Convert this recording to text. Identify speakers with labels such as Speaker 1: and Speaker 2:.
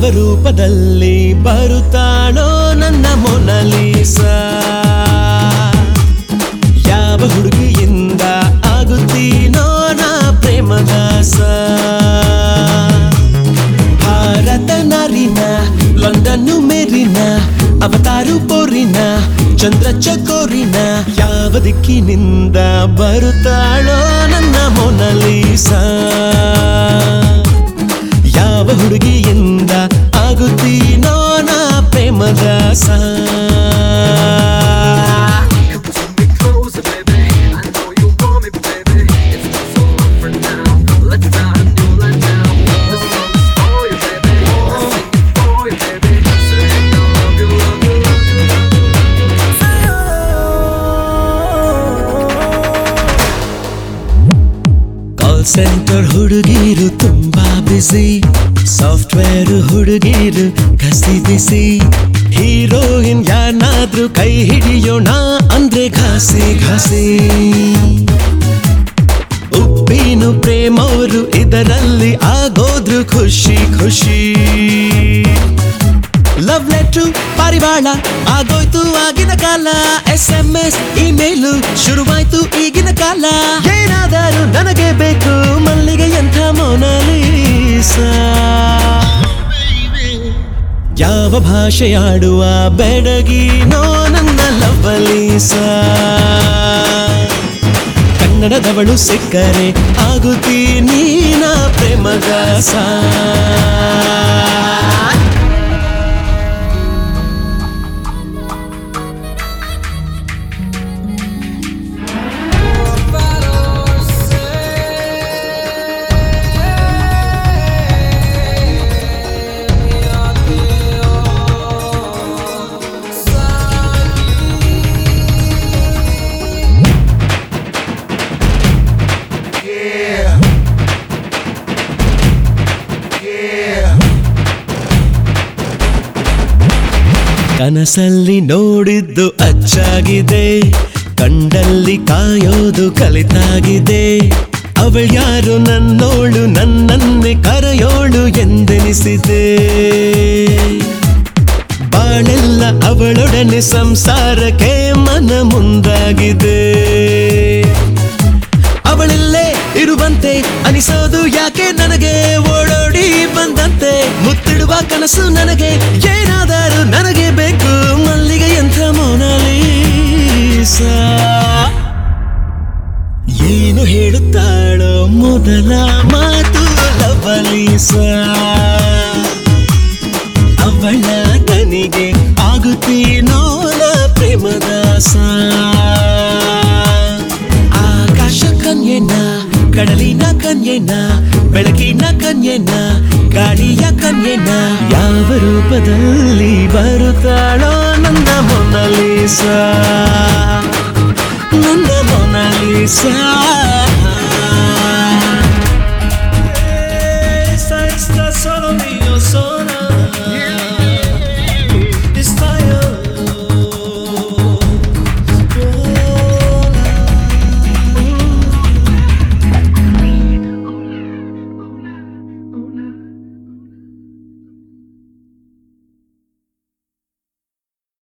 Speaker 1: ರೂಪದಲ್ಲಿ ಬರುತ್ತಾಳೋ ನನ್ನ ಮೊನಲೀಸಾ ಯಾವ ಹುಡುಗಿಯಿಂದ ಆಗುತ್ತೀನೋ ನಾ ಪ್ರೇಮದಾಸ ಭಾರತ ನಾರಿನ ಲಂಡನ್ನು ಮೇರಿನ ಅವತಾರು ಪೋರಿನ ಚಂದ್ರ ಚಕೋರಿನ ಯಾವ ದಿಕ್ಕಿನಿಂದ ಬರುತ್ತಾಳೋ ನನ್ನ ಮೊನಲೀಸಾ ಯಾವ ಹುಡುಗಿಯಿಂದ ಆಗುತ್ತೀನೋ ನಾ ಪ್ರೇಮದಾಸ
Speaker 2: Come to me closer, baby. I know you want me, baby. It's not so long for now. Let's start a new life now. This song is for you, baby. I sing it for you, baby. Saying I love you, love you, love you, love you.
Speaker 1: Call centre ಹುಡುಗಿರು ತುಂಬಾ ಬಿಸಿ software ಹುಡುಗಿರು ಕಸಿ ಬಿಸಿ heroine ಯಾನಾದ್ರೂ ಕೈ ಹಿಡಿಯೋಣ ಅಂದ್ರೆ ಘಾಸಿ ಘಾಸಿ ಉಪ್ಪಿನು ಪ್ರೇಮವರು ಇದರಲ್ಲಿ ಆಗೋದ್ರು ಖುಷಿ ಖುಷಿ love letter ಪಾರಿವಾಳ ಆಗೋಯ್ತು ಆಗಿನ ಕಾಲ ಎಸ್ ಎಂ ಎಸ್ ಇಮೇಲು ಶುರುವಾಯ್ತು ಈಗಿನ ಕಾಲ ಏನಾದರೂ ನನಗೆ ಬೇಕು ಮಲ್ಲಿಗೆ ಎಂಥ ಮೊನಲೀಸ ಯಾವ ಭಾಷೆಯಾಡುವ ಬೆಡಗಿನೋ ನನ್ನ ಲವಲೀಸ ಕನ್ನಡದವಳು ಸಿಕ್ಕರೆ ಆಗುತ್ತೀನಿ ನಾ ಪ್ರೇಮದಾಸ ಕನಸಲ್ಲಿ ನೋಡಿದ್ದು ಅಚ್ಚಾಗಿದೆ ಕಂಡಲ್ಲಿ ಕಾಯೋದು ಕಲಿತಾಗಿದೆ ಅವಳ್ಯಾರು ನನ್ನೋಳು ನನ್ನನ್ನೇ ಕರೆಯೋಳು ಎಂದೆನಿಸಿದೆ ಬಾಳೆಲ್ಲ ಅವಳೊಡನೆ ಸಂಸಾರಕ್ಕೆ ಮನ ಮುಂದಾಗಿದೆ ಅವಳಲ್ಲೇ ಇರುವಂತೆ ಅನಿಸೋದು ಯಾಕೆ ನನಗೆ ಓಡೋಡಿ ಬಂದಂತೆ ಮುತ್ತಿಡುವ ಕನಸು ನನಗೆ ಏನಾದರೂ ನನಗೆ ಬೇಕು ಮಲ್ಲಿಗೆ ಎಂಥ ಮೊನಲೀಸ ಏನು ಹೇಳುತ್ತಾಳೋ ಮೊದಲ ಮಾತು ಲವಲೀಸ ಅವಳ ತನಿಗೆ ಆಗುತ್ತೀನೋ ನ ಪ್ರೇಮದಾಸ ಆಕಾಶ ಕನ್ಯೆನ ಕಡಲಿನ ಕನ್ಯೆನ ಬೆಳಕಿನ ಕನ್ಯೆನ ಗಾಳಿಯ ಕನ್ಯೆನ ಯಾವ ರೂಪದಲ್ಲಿ ಬರುತ್ತಾಳೋ ನನ್ನ ಮೊನಲೀಸ ನನ್ನ ಮೊನಲೀಸ